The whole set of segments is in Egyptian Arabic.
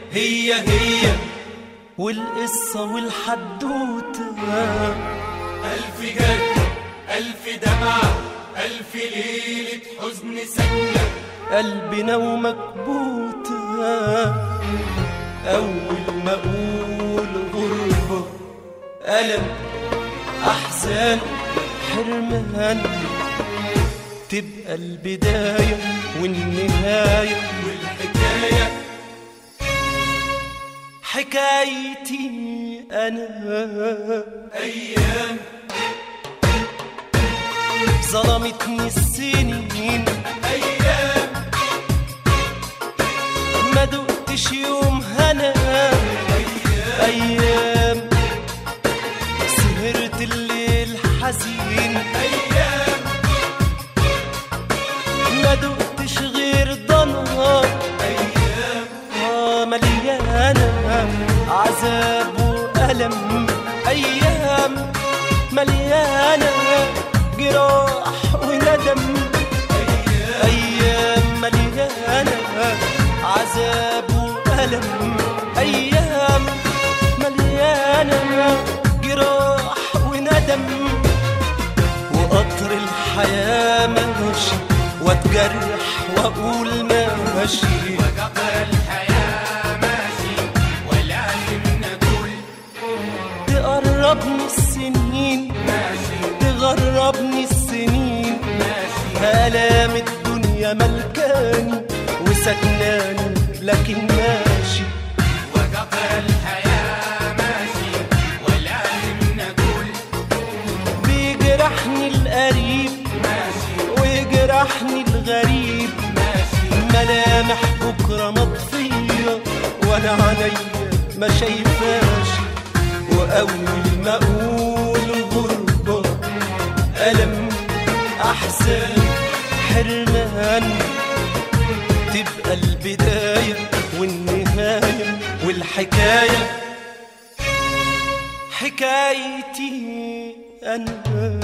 هي هي والقصة والحدوتة ألف جد ألف دمعة ألف ليلة حزن سكنة قلبنا ومكبوتة أول ما أقول غربة ألم أحزان حرمان تبقى البداية والنهاية والحكاية حكايتي أنا أيام ظلمتني السنين أيام ما دقتش يوم هنا أيام سهرت الليل حزين أيام ما دقتش غير ضنا أيام آه مليانة عذاب وألم أيام مليانة جراح وندم أيام مليانة عذاب وألم أيام مليانة جراح وندم وقطر الحياة ماشي واتجرح وأقول ماشي قطر الحياة ماشي ولازم نقول تقربني السنين ماشي تغربني السنين ماشي آلام الدنيا ملكاني وسكناني لكن ماشي وقطر الحياة ماشي ولازم نقول بيجرحني القريب ماشي ويجرحني الغريب ماشي ملامح بكرة مطفية وانا عينيا ما شايفاش واول ما اقول غربة ألم أحزان حرمان تبقى البداية والنهاية والحكاية حكايتي أنا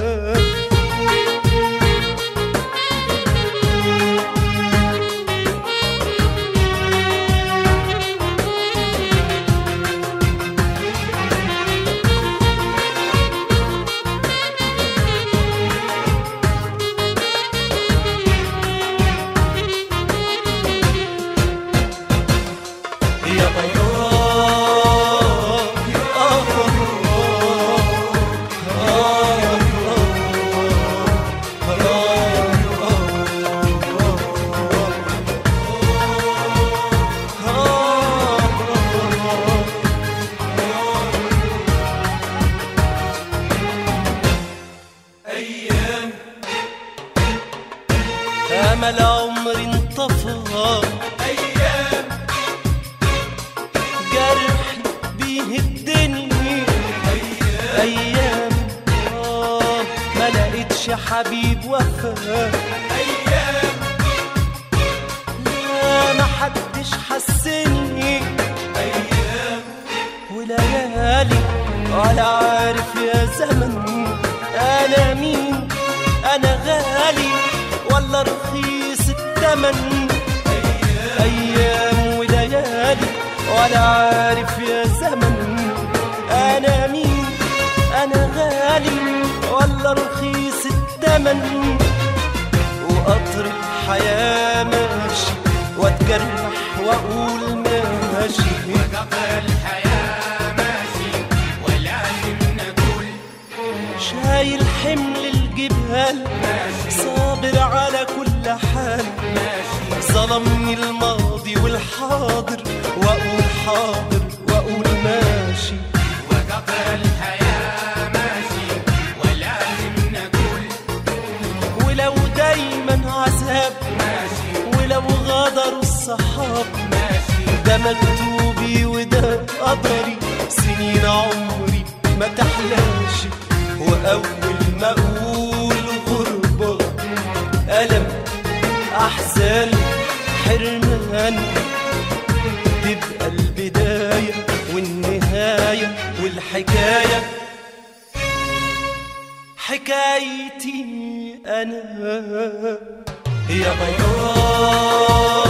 يا طيار أيام أمل عمري انطفى أيام جرح بيهدني أيام آه ما لقيتش حبيب وفا أيام لا ما حدش حسني أيام وليالي ولا عارف يا زمن أنا مين أنا غالي ولا رخيص التمن أيام وليالي ولا عارف يا زمن أنا مين أنا غالي ولا رخيص التمن وقطر الحياة ماشي واتجرح وأقول ماشي وقطر الحياة ماشي ولازم نقول شايل حمل الجبال صابر على كل حال ماشي ظلمني الماضي والحاضر واقول حاضر واقول ماشي وقطر الحياة ماشي ولازم نقول ولو دايما عذاب ماشي ولو غدروا الصحاب ماشي ده مكتوبي وده قدري سنين عمري ما تحلاش واول ما اقول غربة ألم أحزان حرمان تبقى البداية والنهاية والحكاية حكايتي أنا يا طيار